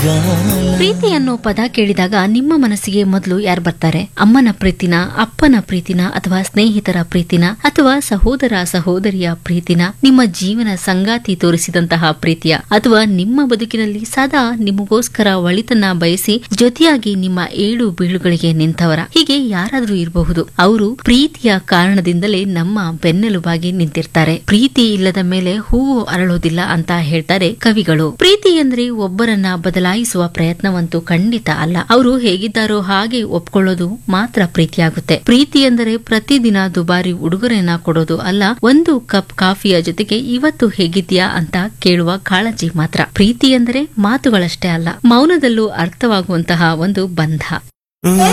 ಬರಗಾಲ ಪ್ರೀತಿ ಅನ್ನೋ ಪದ ಕೇಳಿದಾಗ ನಿಮ್ಮ ಮನಸ್ಸಿಗೆ ಮೊದಲು ಯಾರು ಬರ್ತಾರೆ ಅಮ್ಮನ ಪ್ರೀತಿನ ಅಪ್ಪನ ಪ್ರೀತಿನ ಅಥವಾ ಸ್ನೇಹಿತರ ಪ್ರೀತಿನ ಅಥವಾ ಸಹೋದರ ಸಹೋದರಿಯ ಪ್ರೀತಿನ ನಿಮ್ಮ ಜೀವನ ಸಂಗಾತಿ ತೋರಿಸಿದಂತಹ ಪ್ರೀತಿಯ ಅಥವಾ ನಿಮ್ಮ ಬದುಕಿನಲ್ಲಿ ಸದಾ ನಿಮಗೋಸ್ಕರ ಒಳಿತನ್ನ ಬಯಸಿ ಜೊತೆಯಾಗಿ ನಿಮ್ಮ ಏಳು ಬೀಳುಗಳಿಗೆ ನಿಂತವರ ಹೀಗೆ ಯಾರಾದ್ರೂ ಇರಬಹುದು ಅವರು ಪ್ರೀತಿಯ ಕಾರಣದಿಂದಲೇ ನಮ್ಮ ಬೆನ್ನೆಲುಬಾಗಿ ನಿಂತಿರ್ತಾರೆ ಪ್ರೀತಿ ಇಲ್ಲದ ಮೇಲೆ ಹೂವು ಅರಳೋದಿಲ್ಲ ಅಂತ ಹೇಳ್ತಾರೆ ಕವಿಗಳು ಪ್ರೀತಿ ಅಂದ್ರೆ ಒಬ್ಬರನ್ನ ಬದಲಾಯಿಸುವ ಪ್ರಯತ್ನವಂತೂ ಖಂಡಿತ ಅಲ್ಲ ಅವರು ಹೇಗಿದ್ದಾರೋ ಹಾಗೆ ಒಪ್ಕೊಳ್ಳೋದು ಮಾತ್ರ ಪ್ರೀತಿಯಾಗುತ್ತೆ ಪ್ರೀತಿ ಎಂದರೆ ಪ್ರತಿದಿನ ದುಬಾರಿ ಉಡುಗೊರೆಯನ್ನ ಕೊಡೋದು ಅಲ್ಲ ಒಂದು ಕಪ್ ಕಾಫಿಯ ಜೊತೆಗೆ ಇವತ್ತು ಹೇಗಿದ್ಯಾ ಅಂತ ಕೇಳುವ ಕಾಳಜಿ ಮಾತ್ರ ಪ್ರೀತಿ ಎಂದರೆ ಮಾತುಗಳಷ್ಟೇ ಅಲ್ಲ ಮೌನದಲ್ಲೂ ಅರ್ಥವಾಗುವಂತಹ ಒಂದು ಬಂಧ